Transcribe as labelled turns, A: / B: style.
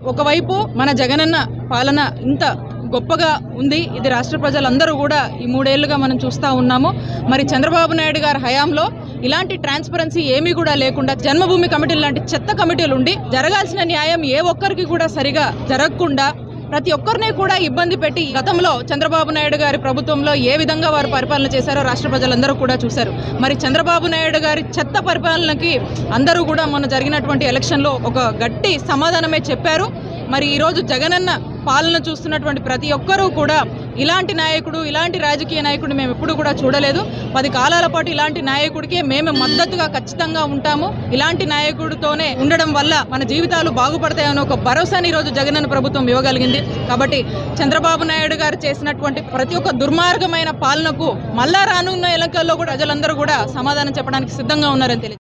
A: ఒకవైపు మన జగనన్న పాలన ఇంత గొప్పగా ఉంది ఇది రాష్ట్ర ప్రజలందరూ కూడా ఈ మూడేళ్లుగా మనం చూస్తూ ఉన్నాము మరి చంద్రబాబు నాయుడు గారి హయాంలో ఇలాంటి ట్రాన్స్పరెన్సీ ఏమీ కూడా లేకుండా జన్మభూమి కమిటీలు లాంటి చెత్త కమిటీలు ఉండి జరగాల్సిన న్యాయం ఏ ఒక్కరికి కూడా సరిగా జరగకుండా ప్రతి ఒక్కరిని కూడా ఇబ్బంది పెట్టి గతంలో చంద్రబాబు నాయుడు గారి ప్రభుత్వంలో ఏ విధంగా వారు పరిపాలన చేశారో రాష్ట్ర ప్రజలందరూ కూడా చూశారు మరి చంద్రబాబు నాయుడు గారి చెత్త పరిపాలనకి అందరూ కూడా మొన్న జరిగినటువంటి ఎలక్షన్లో ఒక గట్టి సమాధానమే చెప్పారు మరి ఈరోజు జగనన్న పాలన చూస్తున్నటువంటి ప్రతి ఒక్కరూ కూడా ఇలాంటి నాయకుడు ఇలాంటి రాజకీయ నాయకుడు మేము ఎప్పుడు కూడా చూడలేదు పది కాలాల పాటు ఇలాంటి నాయకుడికే మేము మద్దతుగా ఖచ్చితంగా ఉంటాము ఇలాంటి నాయకుడితోనే ఉండడం వల్ల మన జీవితాలు బాగుపడతాయని ఒక భరోసాని ఈరోజు జగనన్న ప్రభుత్వం ఇవ్వగలిగింది కాబట్టి చంద్రబాబు నాయుడు గారు చేసినటువంటి ప్రతి ఒక్క దుర్మార్గమైన పాలనకు మళ్ళా రానున్న ఎన్నికల్లో కూడా ప్రజలందరూ కూడా సమాధానం చెప్పడానికి సిద్ధంగా ఉన్నారని తెలియదు